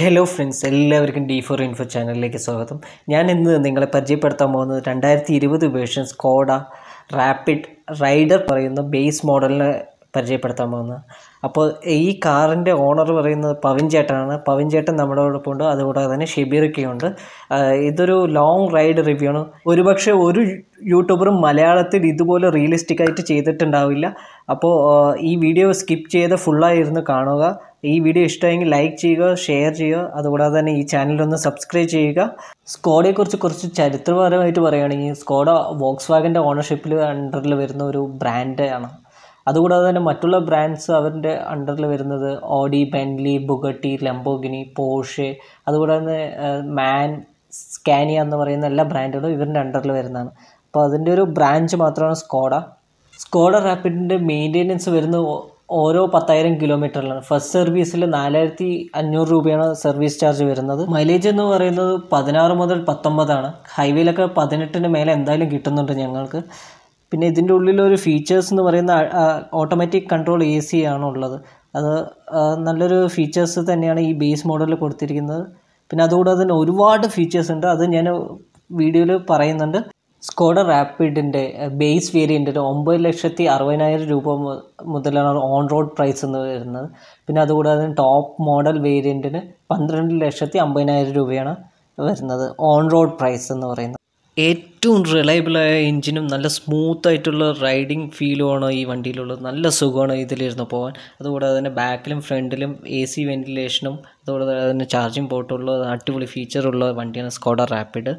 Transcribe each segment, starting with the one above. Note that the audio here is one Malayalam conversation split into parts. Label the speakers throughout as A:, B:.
A: ഹലോ ഫ്രണ്ട്സ് എല്ലാവർക്കും ഡി ഫോർ ഇൻഫോ ചാനലിലേക്ക് സ്വാഗതം ഞാൻ ഇന്ന് നിങ്ങളെ പരിചയപ്പെടുത്താൻ പോകുന്നത് രണ്ടായിരത്തി ഇരുപത് വേർഷൻ സ്കോഡ റാപ്പിഡ് റൈഡർ പറയുന്ന ബേസ് മോഡലിനെ പരിചയപ്പെടുത്താൻ പോകുന്നത് അപ്പോൾ ഈ കാറിൻ്റെ ഓണർ പറയുന്നത് പവിൻ ചേട്ടനാണ് പവിൻ ചേട്ടൻ നമ്മളോടൊപ്പം ഉണ്ട് അതുകൂടാതെ തന്നെ ഷെബീറൊക്കെയുണ്ട് ആഹ് ഇതൊരു ലോങ് റൈഡ് റിവ്യൂ ആണ് ഒരുപക്ഷെ ഒരു യൂട്യൂബറും മലയാളത്തിൽ ഇതുപോലെ റിയലിസ്റ്റിക് ആയിട്ട് ചെയ്തിട്ടുണ്ടാവില്ല അപ്പോൾ ആഹ് ഈ വീഡിയോ സ്കിപ്പ് ചെയ്ത് ഫുള്ളായി ഇരുന്ന് കാണുക ഈ വീഡിയോ ഇഷ്ടമെങ്കിൽ ലൈക്ക് ചെയ്യുക ഷെയർ ചെയ്യുക അതുകൂടാതെ തന്നെ ഈ ചാനലൊന്ന് സബ്സ്ക്രൈബ് ചെയ്യുക സ്കോഡയെക്കുറിച്ച് കുറച്ച് ചരിത്രപരമായിട്ട് പറയുകയാണെങ്കിൽ സ്കോഡ വോക്സ് വാഗൻ്റെ ഓണർഷിപ്പിൽ അണ്ടറിൽ വരുന്ന ഒരു ബ്രാൻഡ് ആണ് അതുകൂടാതെ തന്നെ മറ്റുള്ള ബ്രാൻഡ്സ് അവരുടെ അണ്ടറിൽ വരുന്നത് ഓഡി ബെൻലി ബുഗട്ടി ലംബോഗിനി പോഷെ അതുകൂടാതെ തന്നെ മാൻ സ്കാനിയ എന്ന് പറയുന്ന എല്ലാ ബ്രാൻഡുകളും ഇവരുടെ അണ്ടറിൽ വരുന്നതാണ് അപ്പോൾ അതിൻ്റെ ഒരു ബ്രാഞ്ച് മാത്രമാണ് സ്കോഡ സ്കോഡ റാപ്പിഡിൻ്റെ മെയിൻ്റെനൻസ് വരുന്ന ഓ- ഓരോ പത്തായിരം കിലോമീറ്ററിലാണ് ഫസ്റ്റ് സർവീസിൽ നാലായിരത്തി അഞ്ഞൂറ് രൂപയാണ് സർവീസ് ചാർജ് വരുന്നത് മൈലേജ് എന്ന് പറയുന്നത് പതിനാറ് മുതൽ പത്തൊമ്പതാണ് ഹൈവേയിലൊക്കെ പതിനെട്ടിന് മേലെ എന്തായാലും കിട്ടുന്നുണ്ട് ഞങ്ങൾക്ക് പിന്നെ ഇതിൻ്റെ ഉള്ളിലൊരു ഫീച്ചേഴ്സ് എന്ന് പറയുന്ന ഓട്ടോമാറ്റിക് കൺട്രോൾ എ സി ആണ് ഉള്ളത് അത് ആ, നല്ലൊരു ഫീച്ചേഴ്സ് തന്നെയാണ് ഈ ബേസ് മോഡലിൽ കൊടുത്തിരിക്കുന്നത് പിന്നെ അതുകൂടാതെ തന്നെ ഒരുപാട് ഫീച്ചേഴ്സ് ഉണ്ട് അത് ഞാൻ വീഡിയോയിൽ പറയുന്നുണ്ട് സ്കോഡ റാപ്പിഡിൻ്റെ ബേസ് വേരിയൻറ്റിന് ഒമ്പത് ലക്ഷത്തി അറുപതിനായിരം രൂപ മു- മുതലാണ് ഓൺ റോഡ് പ്രൈസ് എന്ന് വരുന്നത് പിന്നെ അതുകൂടാതെ ടോപ്പ് മോഡൽ വേരിയൻറ്റിന് പന്ത്രണ്ട് ലക്ഷത്തി അമ്പതിനായിരം രൂപയാണ് വരുന്നത് ഓൺ റോഡ് പ്രൈസ് എന്ന് പറയുന്നത് ഏറ്റവും റിലയബിളായ എഞ്ചിനും നല്ല സ്മൂത്ത് ആയിട്ടുള്ള റൈഡിങ് ഫീലുമാണ് ഈ വണ്ടിയിലുള്ളത് നല്ല സുഖമാണ് ഇതിലിരുന്ന് പോകാൻ അതുകൂടാതെ തന്നെ ബാക്കിലും ഫ്രണ്ടിലും എ സി വെൻറ്റിലേഷനും അതുകൂടാതെ തന്നെ ചാർജിങ് പോർട്ടുള്ള അടിപൊളി ഫീച്ചറുള്ള വണ്ടിയാണ് സ്കോഡ റാപ്പിഡ്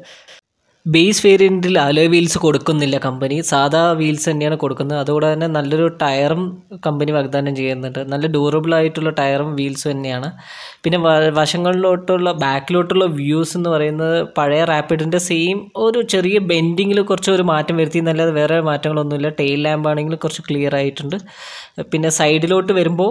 A: ബേസ് വേരിയൻറ്റിൽ അലോയ് വീൽസ് കൊടുക്കുന്നില്ല കമ്പനി സാധാ വീൽസ് തന്നെയാണ് കൊടുക്കുന്നത് അതുകൂടെ തന്നെ നല്ലൊരു ടയറും കമ്പനി വാഗ്ദാനം ചെയ്യുന്നുണ്ട് നല്ല ഡ്യൂറബിൾ ആയിട്ടുള്ള ടയറും വീൽസും തന്നെയാണ് പിന്നെ വ- വശങ്ങളിലോട്ടുള്ള ബാക്കിലോട്ടുള്ള വ്യൂസ് എന്ന് പറയുന്നത് പഴയ റാപ്പിഡിൻ്റെ സെയിം ഒരു ചെറിയ ബെൻഡിങ്ങിൽ കുറച്ച് ഒരു മാറ്റം വരുത്തി എന്നല്ലാതെ വേറെ മാറ്റങ്ങളൊന്നുമില്ല ടെയിൽ ലാമ്പ് ആണെങ്കിലും കുറച്ച് ക്ലിയർ ആയിട്ടുണ്ട് പിന്നെ സൈഡിലോട്ട് വരുമ്പോൾ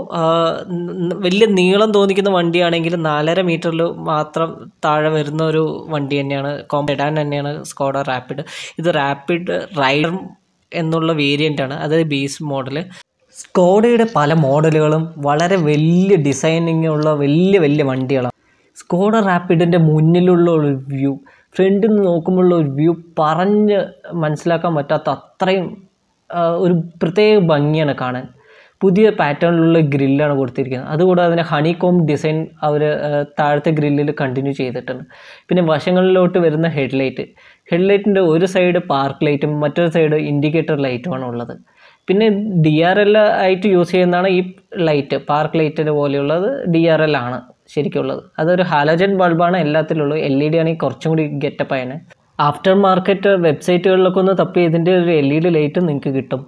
A: വലിയ നീളം തോന്നിക്കുന്ന വണ്ടിയാണെങ്കിൽ നാലര മീറ്ററിൽ മാത്രം താഴെ വരുന്ന ഒരു വണ്ടി തന്നെയാണ് കോമ്പെഡാൻ തന്നെയാണ് സ്കോഡ റാപ്പിഡ് ഇത് റാപ്പിഡ് റൈഡർ എന്നുള്ള വേരിയൻ്റ് ആണ് അതായത് ബേസ് മോഡൽ സ്കോഡയുടെ പല മോഡലുകളും വളരെ വലിയ ഡിസൈനിങ് ഉള്ള വലിയ വലിയ വണ്ടികളാണ് സ്കോഡ റാപ്പിഡിൻ്റെ മുന്നിലുള്ള ഒരു വ്യൂ ഫ്രണ്ടിൽ നിന്ന് നോക്കുമ്പോഴുള്ള ഒരു വ്യൂ പറഞ്ഞ് മനസ്സിലാക്കാൻ പറ്റാത്ത അത്രയും ആ, ഒരു പ്രത്യേക ഭംഗിയാണ് കാണാൻ പുതിയ പാറ്റേണിലുള്ള ഗ്രില്ലാണ് കൊടുത്തിരിക്കുന്നത് അതുകൂടാതെ തന്നെ ഹണി കോം ഡിസൈൻ അവർ താഴത്തെ ഗ്രില്ലിൽ കണ്ടിന്യൂ ചെയ്തിട്ടുണ്ട് പിന്നെ വശങ്ങളിലോട്ട് വരുന്ന ഹെഡ്ലൈറ്റ് ഹെഡ്ലൈറ്റിൻ്റെ ഒരു സൈഡ് പാർക്ക് ലൈറ്റും മറ്റൊരു സൈഡ് ഇൻഡിക്കേറ്റർ ലൈറ്റുമാണ് ഉള്ളത് പിന്നെ ഡി ആർ എൽ ആയിട്ട് യൂസ് ചെയ്യുന്നതാണ് ഈ ലൈറ്റ് പാർക്ക് ലൈറ്റിന് പോലെയുള്ളത് ഡി ആർ എൽ ആണ് ശരിക്കുള്ളത് അതൊരു ഹാലോജൻ ബൾബാണ് എല്ലാത്തിലുള്ളത് എൽ ഇ ഡി ആണെങ്കിൽ കുറച്ചും കൂടി ഗെറ്റപ്പ് ആയനെ ആഫ്റ്റർ മാർക്കറ്റ് വെബ്സൈറ്റുകളിലൊക്കെ ഒന്ന് തപ്പി ഇതിൻ്റെ ഒരു എൽ ഇ ഡി ലൈറ്റ് നിങ്ങൾക്ക് കിട്ടും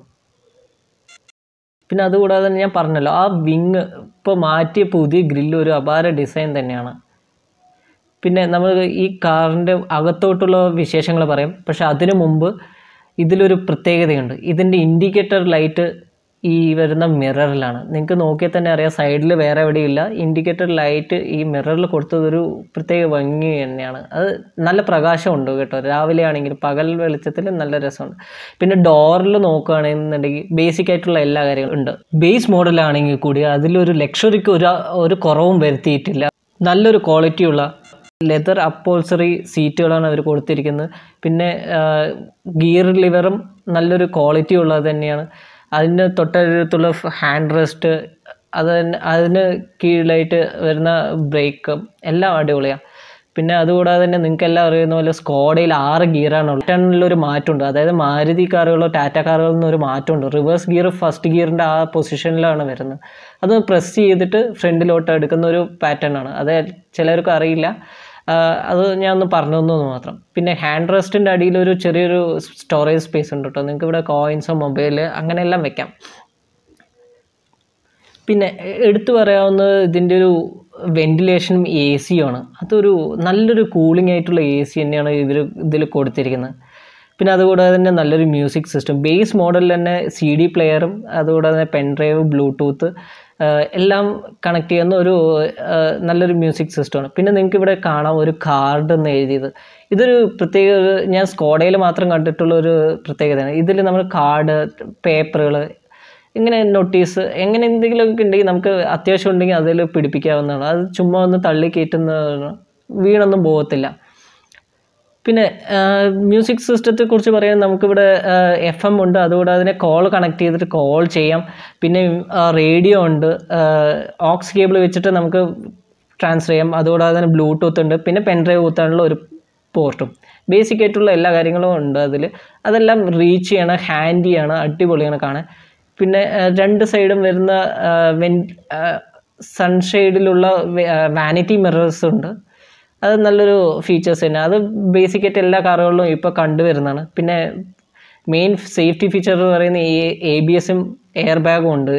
A: പിന്നെ അതുകൂടാതെ തന്നെ ഞാൻ പറഞ്ഞല്ലോ ആ വിങ് ഇപ്പോൾ മാറ്റിയ പുതിയ ഗ്രില്ല് ഒരു അപാര ഡിസൈൻ തന്നെയാണ് പിന്നെ നമ്മൾ ഈ കാറിൻ്റെ അകത്തോട്ടുള്ള വിശേഷങ്ങൾ പറയും പക്ഷെ അതിനു മുമ്പ് ഇതിലൊരു പ്രത്യേകതയുണ്ട് ഇതിൻ്റെ ഇൻഡിക്കേറ്റർ ലൈറ്റ് ഈ വരുന്ന മിററിലാണ് നിങ്ങൾക്ക് നോക്കിയാൽ തന്നെ അറിയാം സൈഡിൽ വേറെ എവിടെയില്ല ഇൻഡിക്കേറ്റർ ലൈറ്റ് ഈ മിററിൽ കൊടുത്തതൊരു പ്രത്യേക ഭംഗി തന്നെയാണ് അത് നല്ല പ്രകാശമുണ്ട് കേട്ടോ രാവിലെ ആണെങ്കിൽ പകൽ വെളിച്ചത്തിൽ നല്ല രസമുണ്ട് പിന്നെ ഡോറിൽ നോക്കുകയാണെന്നുണ്ടെങ്കിൽ ബേസിക് ആയിട്ടുള്ള എല്ലാ കാര്യങ്ങളും ഉണ്ട് ബേസ് മോഡലാണെങ്കിൽ കൂടി അതിലൊരു ലക്ഷറിക്ക് ഒരു ഒരു കുറവും വരുത്തിയിട്ടില്ല നല്ലൊരു ക്വാളിറ്റിയുള്ള ലെതർ അപ്പോൾസറി സീറ്റുകളാണ് അവർ കൊടുത്തിരിക്കുന്നത് പിന്നെ ഗിയർ ലിവറും നല്ലൊരു ക്വാളിറ്റി ഉള്ളത് തന്നെയാണ് അതിന് തൊട്ടടുത്തുള്ള ഹാൻഡ് റെസ്റ്റ് അത് തന്നെ അതിന് കീഴിലായിട്ട് വരുന്ന ബ്രേക്കും എല്ലാം അടിപൊളിയാണ് പിന്നെ അതുകൂടാതെ തന്നെ നിങ്ങൾക്ക് എല്ലാം അറിയുന്ന പോലെ സ്കോഡയിൽ ആറ് ഗിയറാണുള്ളത് ടണ്ണിലൊരു മാറ്റമുണ്ട് അതായത് മാരുതി കാറുകളോ ടാറ്റ കാറുകളിൽ നിന്ന് ഒരു മാറ്റമുണ്ട് റിവേഴ്സ് ഗിയർ ഫസ്റ്റ് ഗിയറിൻ്റെ ആ പൊസിഷനിലാണ് വരുന്നത് അത് പ്രസ് ചെയ്തിട്ട് ഫ്രണ്ടിലോട്ട് എടുക്കുന്ന ഒരു പാറ്റേൺ ആണ് അത് ചിലർക്ക് അറിയില്ല ആഹ് അത് ഞാൻ ഒന്ന് പറഞ്ഞു തന്നു എന്ന് മാത്രം പിന്നെ ഹാൻഡ് റെസ്റ്റിൻ്റെ അടിയിൽ ഒരു ചെറിയൊരു സ്റ്റോറേജ് സ്പേസ് ഉണ്ട് കേട്ടോ നിങ്ങൾക്ക് ഇവിടെ കോയിൻസോ മൊബൈൽ അങ്ങനെയെല്ലാം വെക്കാം പിന്നെ എ- എടുത്തു പറയാവുന്നത് ഇതിൻ്റെ ഒരു വെന്റിലേഷനും എ സിയുമാണ് അതൊരു നല്ലൊരു കൂളിംഗ് ആയിട്ടുള്ള എ സി തന്നെയാണ് ഇവർ ഇതിൽ കൊടുത്തിരിക്കുന്നത് പിന്നെ അതുകൂടാതെ തന്നെ നല്ലൊരു മ്യൂസിക് സിസ്റ്റം ബേസ് മോഡലിൽ തന്നെ സി ഡി പ്ലെയറും അതുകൂടാതെ തന്നെ പെൻ ഡ്രൈവ് ബ്ലൂടൂത്ത് എല്ലാം കണക്ട് ചെയ്യുന്ന ഒരു ആ, നല്ലൊരു മ്യൂസിക് സിസ്റ്റമാണ് പിന്നെ നിങ്ങൾക്ക് ഇവിടെ കാണാം ഒരു കാർഡ് എന്ന് എഴുതിയത് ഇതൊരു പ്രത്യേക ഒരു ഞാൻ സ്കോഡയിൽ മാത്രം കണ്ടിട്ടുള്ള ഒരു പ്രത്യേകതയാണ് ഇതിൽ നമ്മൾ കാർഡ് പേപ്പറുകൾ ഇങ്ങനെ നോട്ടീസ് എങ്ങനെ എന്തെങ്കിലുമൊക്കെ ഉണ്ടെങ്കിൽ നമുക്ക് അത്യാവശ്യം ഉണ്ടെങ്കിൽ അതിൽ പിടിപ്പിക്കാവുന്നതാണ് അത് ചുമ്മാ ഒന്ന് തള്ളി കയറ്റുന്നതാണ് വീണൊന്നും പോകത്തില്ല പിന്നെ മ്യൂസിക് സിസ്റ്റത്തെ കുറിച്ച് പറയാൻ നമുക്കിവിടെ എഫ് എം ഉണ്ട് അതുകൂടാതെ അതിനെ കോൾ കണക്ട് ചെയ്തിട്ട് കോൾ ചെയ്യാം പിന്നെ റേഡിയോ ഉണ്ട് ഓക്സ് കേബിൾ വെച്ചിട്ട് നമുക്ക് ട്രാൻസ്ഫർ ചെയ്യാം അതുകൂടാതെ തന്നെ ബ്ലൂടൂത്ത് ഉണ്ട് പിന്നെ പെൻ ഡ്രൈവ് കുത്താനുള്ള ഒരു പോർട്ടും ബേസിക് ആയിട്ടുള്ള എല്ലാ കാര്യങ്ങളും ഉണ്ട് അതിൽ അതെല്ലാം റീച്ച് ചെയ്യണം ഹാൻഡിയാണ് അടിപൊളിയാണ് കാണാൻ പിന്നെ ആ, രണ്ട് സൈഡും വരുന്ന വെൻ സൺഷെയ്ഡിലുള്ള വാനിറ്റി മിറേഴ്സ് ഉണ്ട് അത് നല്ലൊരു ഫീച്ചേഴ്സ് തന്നെ അത് ബേസിക് ആയിട്ട് എല്ലാ കാറുകളിലും ഇപ്പോൾ കണ്ടുവരുന്നതാണ് പിന്നെ മെയിൻ സേഫ്റ്റി ഫീച്ചർ പറയുന്ന ഈ എ ബി എസും എയർ ബാഗും ഉണ്ട്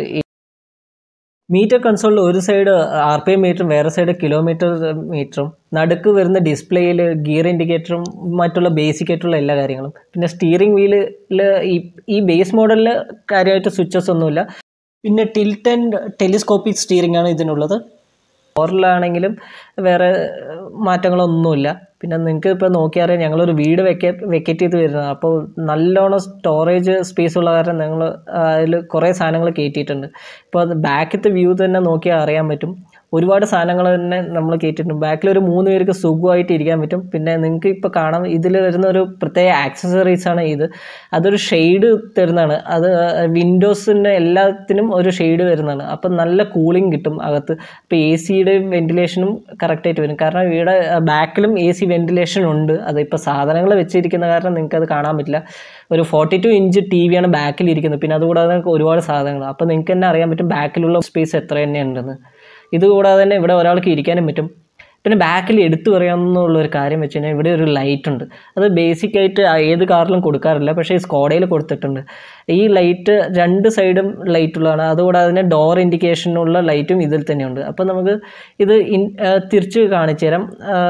A: മീറ്റർ കൺസോളിൽ ഒരു സൈഡ് ആർ പി എം മീറ്ററും വേറെ സൈഡ് കിലോമീറ്റർ മീറ്ററും നടുക്ക് വരുന്ന ഡിസ്പ്ലേയിൽ ഗിയർ ഇൻഡിക്കേറ്ററും മറ്റുള്ള ബേസിക് ആയിട്ടുള്ള എല്ലാ കാര്യങ്ങളും പിന്നെ സ്റ്റിയറിംഗ് വീലിൽ ഈ ഈ ബേസ് മോഡലിൽ കാര്യമായിട്ട് സ്വിച്ചസ് ഒന്നുമില്ല പിന്നെ ടിൽറ്റ് ആൻഡ് ടെലിസ്കോപ്പിക് സ്റ്റിയറിംഗ് ആണ് ഇതിനുള്ളത് ഫോറിലാണെങ്കിലും വേറെ ഏഹ്, മാറ്റങ്ങളൊന്നുമില്ല പിന്നെ നിങ്ങൾക്ക് ഇപ്പോൾ നോക്കിയറിയാം ഞങ്ങളൊരു വീട് വെക്ക വെക്കേറ്റ് ചെയ്ത് വരുന്നത് അപ്പോൾ നല്ലോണം സ്റ്റോറേജ് സ്പേസ് ഉള്ള കാരണം ഞങ്ങൾ അതിൽ കുറേ സാധനങ്ങൾ കയറ്റിയിട്ടുണ്ട് ഇപ്പോൾ അത് ബാക്കത്തെ വ്യൂ തന്നെ നോക്കിയാൽ അറിയാൻ പറ്റും ഒരുപാട് സാധനങ്ങൾ തന്നെ നമ്മൾ കയറ്റിയിട്ടുണ്ട് ബാക്കിൽ ഒരു മൂന്ന് പേർക്ക് സുഖമായിട്ട് ഇരിക്കാൻ പറ്റും പിന്നെ നിങ്ങൾക്ക് ഇപ്പോൾ കാണാം ഇതിൽ വരുന്ന ഒരു പ്രത്യേക ആക്സസറീസ് ആണ് ഇത് അതൊരു ഷെയ്ഡ് തരുന്നതാണ് അത് വിൻഡോസിന് എല്ലാത്തിനും ഒരു ഷെയ്ഡ് വരുന്നതാണ് അപ്പം നല്ല കൂളിംഗ് കിട്ടും അകത്ത് അപ്പോൾ എ സിയുടെയും വെന്റിലേഷനും കറക്റ്റായിട്ട് വരും കാരണം ഇവിടെ ബാക്കിലും എ സി വെന്റിലേഷൻ ഉണ്ട് അതിപ്പോൾ സാധനങ്ങൾ വെച്ചിരിക്കുന്ന കാരണം നിങ്ങൾക്ക് അത് കാണാൻ പറ്റില്ല ഒരു ഫോർട്ടി ടു ഇഞ്ച് ടി വിയാണ് ബാക്കിൽ ഇരിക്കുന്നത് പിന്നെ അതുകൂടാതെ നിങ്ങൾക്ക് ഒരുപാട് സാധനങ്ങൾ അപ്പോൾ നിങ്ങൾക്ക് തന്നെ അറിയാൻ പറ്റും ബാക്കിലുള്ള സ്പേസ് എത്ര തന്നെ ഉണ്ടെന്ന് ഇത് കൂടാതെ തന്നെ ഇവിടെ ഒരാൾക്ക് ഇരിക്കാനും പറ്റും പിന്നെ ബാക്കിൽ എടുത്തു പറയാമെന്നുള്ള ഒരു കാര്യം വെച്ച് കഴിഞ്ഞാൽ ഇവിടെ ഒരു ലൈറ്റ് ഉണ്ട് അത് ബേസിക് ആയിട്ട് ഏത് കാറിലും കൊടുക്കാറില്ല പക്ഷേ ഈ സ്കോഡയിൽ കൊടുത്തിട്ടുണ്ട് ഈ ലൈറ്റ് രണ്ട് സൈഡും ലൈറ്റ് ഉള്ളതാണ് അതുകൂടാതെ തന്നെ ഡോർ ഇൻഡിക്കേഷനുള്ള ലൈറ്റും ഇതിൽ തന്നെയുണ്ട് അപ്പോൾ നമുക്ക് ഇത് ഇൻ ആ, തിരിച്ച് കാണിച്ചു തരാം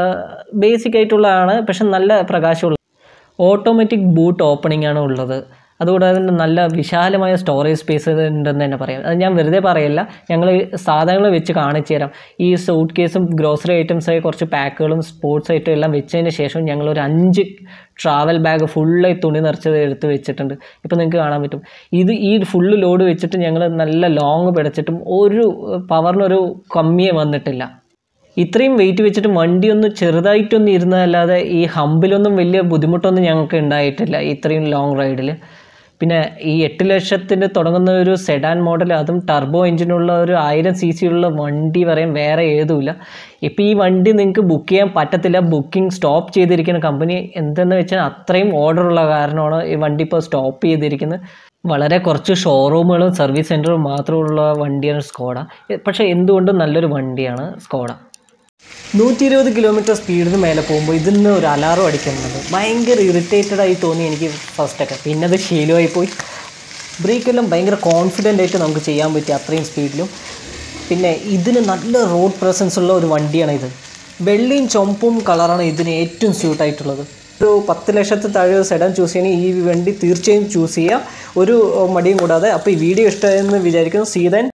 A: ബേസിക് ആയിട്ടുള്ളതാണ് പക്ഷെ നല്ല പ്രകാശമുള്ള ഓട്ടോമാറ്റിക് ബൂട്ട് ഓപ്പണിംഗ് ആണ് ഉള്ളത് അതുകൂടാതെ തന്നെ നല്ല വിശാലമായ സ്റ്റോറേജ് സ്പേസ് ഉണ്ടെന്ന് തന്നെ പറയാം അത് ഞാൻ വെറുതെ പറയല്ല ഞങ്ങൾ സാധനങ്ങൾ വെച്ച് കാണിച്ചു തരാം ഈ സൂട്ട് കേസും ഗ്രോസറി ഐറ്റംസായി കുറച്ച് പാക്കുകളും സ്പോർട്സ് ഐറ്റം എല്ലാം വെച്ചതിന് ശേഷം ഞങ്ങൾ ഒരു അഞ്ച് ട്രാവൽ ബാഗ് ഫുള്ളായി തുണി നിറച്ചത് എടുത്ത് വെച്ചിട്ടുണ്ട് ഇപ്പോൾ നിങ്ങൾക്ക് കാണാൻ പറ്റും ഇത് ഈ ഫുള്ള് ലോഡ് വെച്ചിട്ട് ഞങ്ങൾ നല്ല ലോങ് പിടച്ചിട്ടും ഒരു പവറിനൊരു കമ്മിയെ വന്നിട്ടില്ല ഇത്രയും വെയിറ്റ് വെച്ചിട്ട് വണ്ടി ഒന്ന് ചെറുതായിട്ടൊന്നും ഇരുന്നതല്ലാതെ ഈ ഹമ്പിലൊന്നും വലിയ ബുദ്ധിമുട്ടൊന്നും ഞങ്ങൾക്ക് ഉണ്ടായിട്ടില്ല ഇത്രയും ലോങ് റൈഡിൽ പിന്നെ ഈ എട്ട് ലക്ഷത്തിന് തുടങ്ങുന്ന ഒരു സെഡാൻ മോഡൽ അതും ടർബോ എഞ്ചിനുള്ള ഒരു ആയിരം സി സി ഉള്ള വണ്ടി പറയാൻ വേറെ ഏതുമില്ല ഇപ്പോൾ ഈ വണ്ടി നിങ്ങൾക്ക് ബുക്ക് ചെയ്യാൻ പറ്റത്തില്ല ബുക്കിംഗ് സ്റ്റോപ്പ് ചെയ്തിരിക്കുന്ന കമ്പനി എന്തെന്ന് വെച്ചാൽ അത്രയും ഓർഡർ ഉള്ള കാരണമാണ് ഈ വണ്ടി ഇപ്പോൾ സ്റ്റോപ്പ് ചെയ്തിരിക്കുന്നത് വളരെ കുറച്ച് ഷോറൂമുകളും സർവീസ് സെൻറ്ററും മാത്രമുള്ള വണ്ടിയാണ് സ്കോഡ പക്ഷേ എന്തുകൊണ്ടും നല്ലൊരു വണ്ടിയാണ് സ്കോഡ നൂറ്റി ഇരുപത് കിലോമീറ്റർ സ്പീഡിന് മേലെ പോകുമ്പോൾ ഇതിന്ന് ഒരു അലാറം അടിക്കുന്നുണ്ട് ഭയങ്കര ഇറിറ്റേറ്റഡ് ആയി തോന്നി എനിക്ക് ഫസ്റ്റൊക്കെ പിന്നെ അത് ശീലമായി പോയി ബ്രേക്കെല്ലാം ഭയങ്കര കോൺഫിഡൻ്റ് ആയിട്ട് നമുക്ക് ചെയ്യാൻ പറ്റി അത്രയും സ്പീഡിലും പിന്നെ ഇതിന് നല്ല റോഡ് പ്രസൻസ് ഉള്ള ഒരു വണ്ടിയാണ് ഇത് വെള്ളയും ചുമപ്പും കളറാണ് ഇതിന് ഏറ്റവും സ്യൂട്ടായിട്ടുള്ളത് ഒരു പത്ത് ലക്ഷത്തിൽ താഴെ സെഡൻ ചൂസ് ചെയ്യണമെങ്കിൽ ഈ വണ്ടി തീർച്ചയായും ചൂസ് ചെയ്യുക ഒരു മടിയും കൂടാതെ അപ്പോൾ ഈ വീഡിയോ ഇഷ്ടമായെന്ന് വിചാരിക്കുന്നു സീതൻ